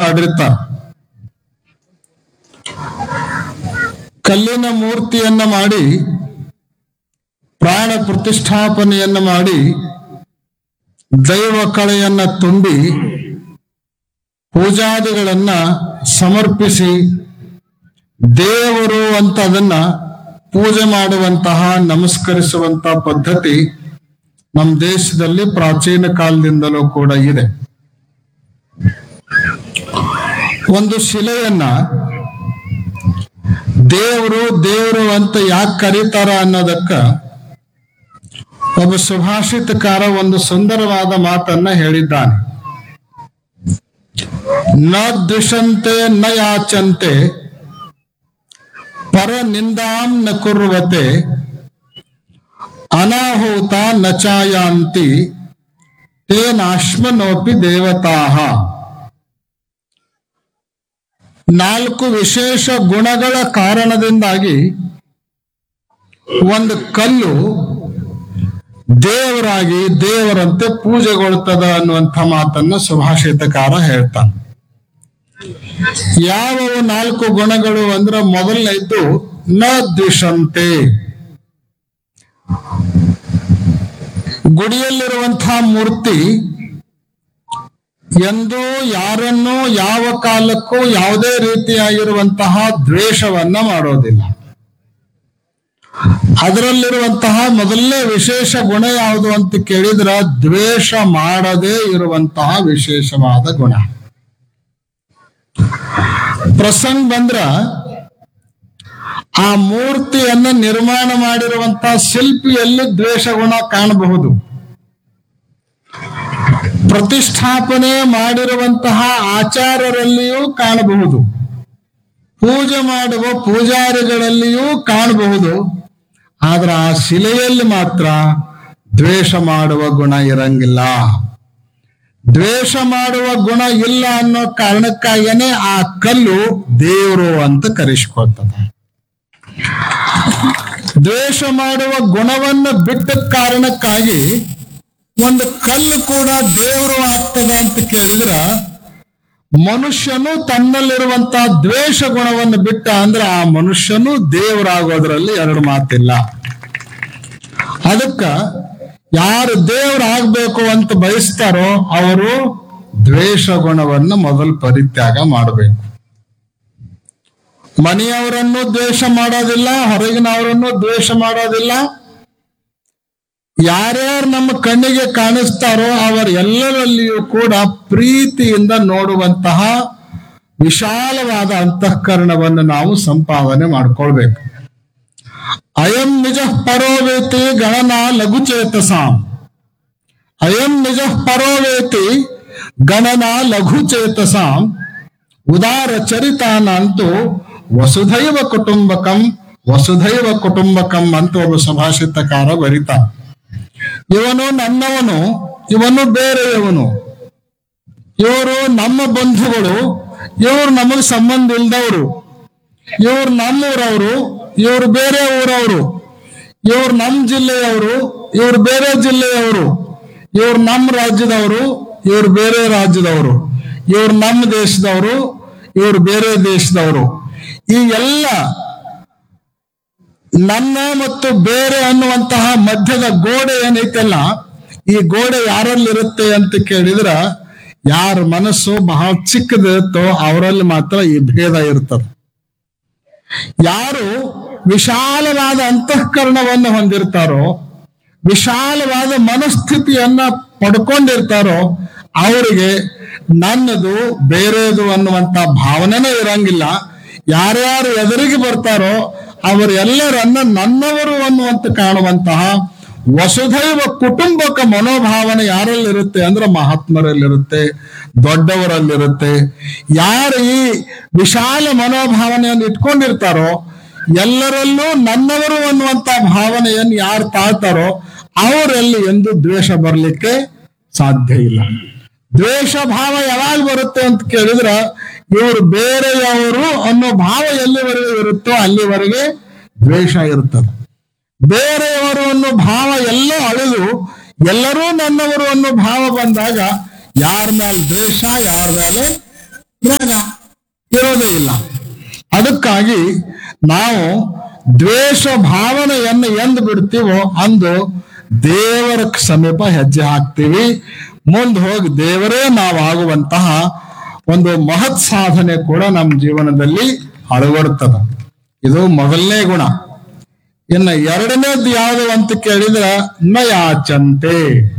ಮಾಡಿರ್ತಾರೆ ಕಲ್ಲಿನ ಮೂರ್ತಿಯನ್ನ ಮಾಡಿ ಪ್ರಾಣ ಪ್ರತಿಷ್ಠಾಪನೆಯನ್ನ ಮಾಡಿ ದೈವ ಕಳೆಯನ್ನ ತುಂಬಿ ಪೂಜಾದಿಗಳನ್ನ ಸಮರ್ಪಿಸಿ ದೇವರು ಅಂತ ಅದನ್ನ ಪೂಜೆ ಮಾಡುವಂತಹ ನಮಸ್ಕರಿಸುವಂತ ಪದ್ಧತಿ ನಮ್ಮ ದೇಶದಲ್ಲಿ ಪ್ರಾಚೀನ ಕಾಲದಿಂದಲೂ ಕೂಡ ಇದೆ ಒಂದು ಶಿಲೆಯನ್ನ ದೇವರು ದೇವರು ಅಂತ ಯಾಕೆ ಕರೀತಾರ ಅನ್ನೋದಕ್ಕ ಒಬ್ಬ ಸುಭಾಷಿತಕಾರ ಒಂದು ಸುಂದರವಾದ ಮಾತನ್ನ ಹೇಳಿದ್ದಾನೆ ನ ದ್ವಿಷಂತೆ ನ ಯಾಚಂತೆ ಪರ ನಿಂದಾಂ ನ ಕುರ್ವತೆ ಅನಾಹೂತ ನ ಚಾಯಾಂತಿ ತೇನಾಶ್ಮನೋಪಿ ದೇವತಾಹ ನಾಲ್ಕು ವಿಶೇಷ ಗುಣಗಳ ಕಾರಣದಿಂದಾಗಿ ಒಂದು ಕಲ್ಲು ದೇವರಾಗಿ ದೇವರಂತೆ ಪೂಜೆಗೊಳ್ತದ ಅನ್ನುವಂಥ ಮಾತನ್ನ ಸುಭಾಷಿತಕಾರ ಹೇಳ್ತಾನೆ ಯಾವವು ನಾಲ್ಕು ಗುಣಗಳು ಅಂದ್ರೆ ಮೊದಲನೇದ್ದು ನ ದ್ವಿಷಂತೆ ಗುಡಿಯಲ್ಲಿರುವಂತಹ ಮೂರ್ತಿ ಎಂದೂ ಯಾರನ್ನೂ ಯಾವ ಕಾಲಕ್ಕೂ ಯಾವುದೇ ರೀತಿಯಾಗಿರುವಂತಹ ದ್ವೇಷವನ್ನ ಮಾಡೋದಿಲ್ಲ ಅದರಲ್ಲಿರುವಂತಹ ಮೊದಲನೇ ವಿಶೇಷ ಗುಣ ಯಾವುದು ಅಂತ ಕೇಳಿದ್ರ ದ್ವೇಷ ಮಾಡದೇ ಇರುವಂತಹ ವಿಶೇಷವಾದ ಗುಣ ಪ್ರಸಂಗ ಬಂದ್ರ ಆ ಮೂರ್ತಿಯನ್ನ ನಿರ್ಮಾಣ ಮಾಡಿರುವಂತಹ ಶಿಲ್ಪಿಯಲ್ಲಿ ದ್ವೇಷ ಗುಣ ಕಾಣಬಹುದು ಪ್ರತಿಷ್ಠಾಪನೆ ಮಾಡಿರುವಂತಹ ಆಚಾರರಲ್ಲಿಯೂ ಕಾಣಬಹುದು ಪೂಜೆ ಮಾಡುವ ಪೂಜಾರಿಗಳಲ್ಲಿಯೂ ಕಾಣಬಹುದು ಆದ್ರೆ ಆ ಶಿಲೆಯಲ್ಲಿ ಮಾತ್ರ ದ್ವೇಷ ಮಾಡುವ ಗುಣ ಇರಂಗಿಲ್ಲ ದ್ವೇಷ ಮಾಡುವ ಗುಣ ಇಲ್ಲ ಅನ್ನೋ ಕಾರಣಕ್ಕಾಗೇನೆ ಆ ಕಲ್ಲು ದೇವರು ಅಂತ ಕರೆಸ್ಕೊಳ್ತದೆ ದ್ವೇಷ ಮಾಡುವ ಗುಣವನ್ನು ಬಿಟ್ಟ ಕಾರಣಕ್ಕಾಗಿ ಒಂದು ಕಲ್ಲು ಕೂಡ ದೇವರು ಆಗ್ತದ ಅಂತ ಕೇಳಿದ್ರ ಮನುಷ್ಯನು ತನ್ನಲ್ಲಿರುವಂತಹ ದ್ವೇಷ ಗುಣವನ್ನು ಬಿಟ್ಟ ಅಂದ್ರೆ ಆ ಮನುಷ್ಯನು ದೇವರಾಗೋದ್ರಲ್ಲಿ ಎರಡು ಮಾತಿಲ್ಲ ಅದಕ್ಕ ಯಾರು ದೇವರಾಗಬೇಕು ಅಂತ ಬಯಸ್ತಾರೋ ಅವರು ದ್ವೇಷ ಗುಣವನ್ನು ಮೊದಲು ಪರಿತ್ಯಾಗ ಮಾಡಬೇಕು ಮನೆಯವರನ್ನು ದ್ವೇಷ ಮಾಡೋದಿಲ್ಲ ಹೊರಗಿನವರನ್ನು ದ್ವೇಷ ಮಾಡೋದಿಲ್ಲ ಯಾರ್ಯಾರು ನಮ್ಮ ಕಣ್ಣಿಗೆ ಕಾಣಿಸ್ತಾರೋ ಅವರೆಲ್ಲರಲ್ಲಿಯೂ ಕೂಡ ಪ್ರೀತಿಯಿಂದ ನೋಡುವಂತಹ ವಿಶಾಲವಾದ ಅಂತಃಕರಣವನ್ನು ನಾವು ಸಂಪಾದನೆ ಮಾಡ್ಕೊಳ್ಬೇಕು ಅಯಂ ನಿಜ ಪರೋವೇತಿ ಗಣನ ಲಘುಚೇತಸಾಂ ಅಯಂ ನಿಜ ಪರೋವೇತಿ ಗಣನ ಲಘುಚೇತಸಾಂ ಉದಾರ ಚರಿತಾನಂತೂ ವಸುಧೈವ ಕುಟುಂಬಕಂ ವಸುಧೈವ ಕುಟುಂಬಕಂ ಅಂತ ಒಬ್ಬ ಸುಭಾಷಿತಕಾರ ಬರಿತಾನೆ ಇವನು ನನ್ನವನು ಇವನು ಬೇರೆಯವನು ಇವರು ನಮ್ಮ ಬಂಧುಗಳು ಇವರು ನಮಗೆ ಸಂಬಂಧ ಇಲ್ದವರು ಇವ್ರು ನಮ್ಮೂರವರು ಇವ್ರು ಬೇರೆ ಊರವರು ಇವ್ರು ನಮ್ಮ ಜಿಲ್ಲೆಯವರು ಇವ್ರು ಬೇರೆ ಜಿಲ್ಲೆಯವರು ಇವ್ರು ನಮ್ಮ ರಾಜ್ಯದವರು ಇವ್ರು ಬೇರೆ ರಾಜ್ಯದವರು ಇವ್ರು ನಮ್ಮ ದೇಶದವರು ಇವ್ರು ಬೇರೆ ದೇಶದವರು ಈ ಎಲ್ಲ ನನ್ನ ಮತ್ತು ಬೇರೆ ಅನ್ನುವಂತಹ ಮಧ್ಯದ ಗೋಡೆ ಏನೈತಲ್ಲ ಈ ಗೋಡೆ ಯಾರಲ್ಲಿರುತ್ತೆ ಅಂತ ಕೇಳಿದ್ರ ಯಾರ ಮನಸ್ಸು ಬಹಳ ಚಿಕ್ಕದಿರುತ್ತೋ ಅವರಲ್ಲಿ ಮಾತ್ರ ಈ ಭೇದ ಇರ್ತದೆ ಯಾರು ವಿಶಾಲವಾದ ಅಂತಃಕರಣವನ್ನು ಹೊಂದಿರ್ತಾರೋ ವಿಶಾಲವಾದ ಮನಸ್ಥಿತಿಯನ್ನ ಪಡ್ಕೊಂಡಿರ್ತಾರೋ ಅವರಿಗೆ ನನ್ನದು ಬೇರೆದು ಅನ್ನುವಂತ ಭಾವನೆನೇ ಇರಂಗಿಲ್ಲ ಯಾರ್ಯಾರು ಎದುರಿಗೆ ಬರ್ತಾರೋ ಅವರೆಲ್ಲರನ್ನ ನನ್ನವರು ಅನ್ನುವಂತ ಕಾಣುವಂತಹ ವಸುಧೈವ ಕುಟುಂಬಕ ಮನೋಭಾವನೆ ಯಾರಲ್ಲಿರುತ್ತೆ ಅಂದ್ರೆ ಮಹಾತ್ಮರಲ್ಲಿರುತ್ತೆ ದೊಡ್ಡವರಲ್ಲಿರುತ್ತೆ ಯಾರು ಈ ವಿಶಾಲ ಮನೋಭಾವನೆಯನ್ನು ಇಟ್ಕೊಂಡಿರ್ತಾರೋ ಎಲ್ಲರಲ್ಲೂ ನನ್ನವರು ಅನ್ನುವಂತ ಭಾವನೆಯನ್ನು ಯಾರು ತಾಳ್ತಾರೋ ಅವರಲ್ಲಿ ಎಂದು ದ್ವೇಷ ಬರಲಿಕ್ಕೆ ಸಾಧ್ಯ ಇಲ್ಲ ದ್ವೇಷ ಭಾವ ಯಾವಾಗ ಬರುತ್ತೆ ಅಂತ ಕೇಳಿದ್ರ ಇವರು ಬೇರೆಯವರು ಅನ್ನೋ ಭಾವ ಎಲ್ಲಿವರೆಗೆ ಇರುತ್ತೋ ಅಲ್ಲಿವರೆಗೆ ದ್ವೇಷ ಇರ್ತದೆ ಬೇರೆಯವರು ಅನ್ನೋ ಭಾವ ಎಲ್ಲ ಅಳಿದು ಎಲ್ಲರೂ ನನ್ನವರು ಅನ್ನೋ ಭಾವ ಬಂದಾಗ ಯಾರ ಮೇಲೆ ದ್ವೇಷ ಯಾರ ಮೇಲೆ ಇವಾಗ ಇರೋದೇ ಇಲ್ಲ ಅದಕ್ಕಾಗಿ ನಾವು ದ್ವೇಷ ಭಾವನೆಯನ್ನು ಎಂದು ಬಿಡ್ತೀವೋ ಅಂದು ದೇವರ ಸಮೀಪ ಹೆಜ್ಜೆ ಹಾಕ್ತೀವಿ ಮುಂದೆ ಹೋಗಿ ದೇವರೇ ನಾವಾಗುವಂತಹ ಒಂದು ಮಹತ್ ಸಾಧನೆ ಕೂಡ ನಮ್ಮ ಜೀವನದಲ್ಲಿ ಅಳವಡುತ್ತದ ಇದು ಮೊದಲನೇ ಗುಣ ಇನ್ನು ಎರಡನೇದ್ದು ಯಾವುದು ಅಂತ ಕೇಳಿದ್ರ ನಯಾಚಂತೆ